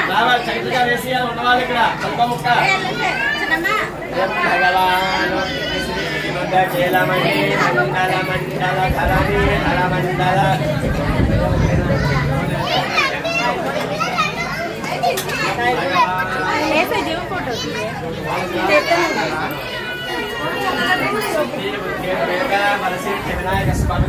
రావాలి చక్కగా వేసి ఉన్నవాళ్ళు ఇక్కడ తప్ప ముక్క భగవాన్ చేలమణి మండల మండల ధరణి ధర మండల వినాయక స్వామి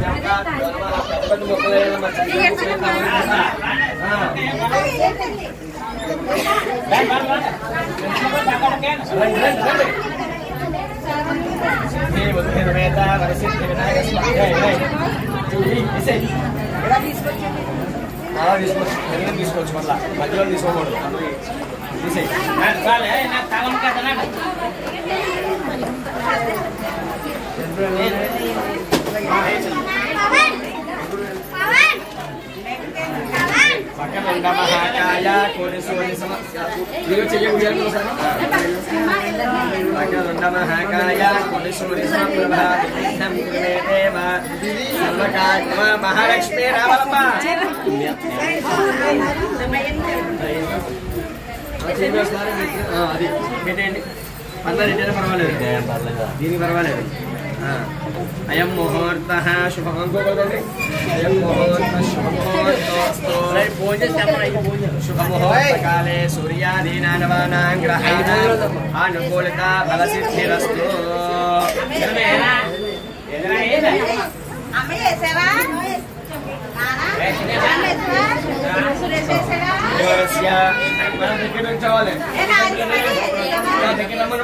తీసుకోవచ్చు మళ్ళా మధ్యలో తీసుకోకూడదు తీసేయి నాకు తాళం కదా పక్కన ఉండ మహాకాయ కోడి సూర్య సమస్య మీరు చెయ్యకూడదు సార్ పక్కన ఉండ మహాకాయ కోడి సూర్య సమప్రభాతం దేవ సర్వకార్య మహాలక్ష్మి రావాలమ్మ అది పెట్టేయండి పర్లేదు ఇట్టే పర్వాలేదు దీనికి పర్వాలేదు ఆ. అయం ముహూర్త శుభ ఇంకోకటి అయం ముహూర్త శుభ ముహూర్తోస్తు శుభ ముహూర్త కాలే సూర్యాదీనానవానాం గ్రహాణాం అనుకూలిత ఫల సిద్ధిరస్తు దేవస్య మనం దగ్గర నుంచోవాలి దగ్గర రమ్మను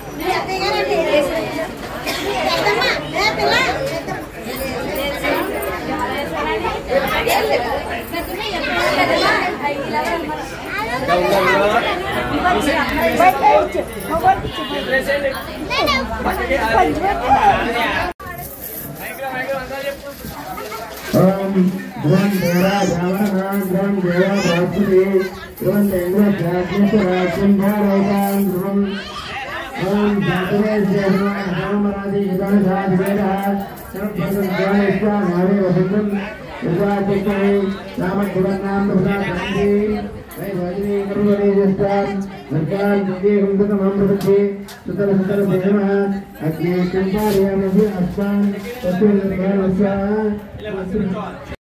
ఓం ధ్రువం దేవా రావణ ధ్రువం దేవా భాస్వతి ధ్రువం దేవ రాజ్యం భారతాం ధ్రువం ఓం జాతరే శ్రీహనుమాన్ రామరాజి యుగాన సాధివేద సర్వభద్రాయేశ్వర నామే వసంతం దుర్గాచక్రమే రామధ్రువన్నాం ప్రభుదా గాంధీ వై భజనీ కరుణే జస్తాం సర్కార్ దివ్యేకం తమం ప్రపంచే సుతర సుతర దేవః అగ్నే కుంభారయామసి అస్మాన్ తస్మిన్ నిర్మాణస్య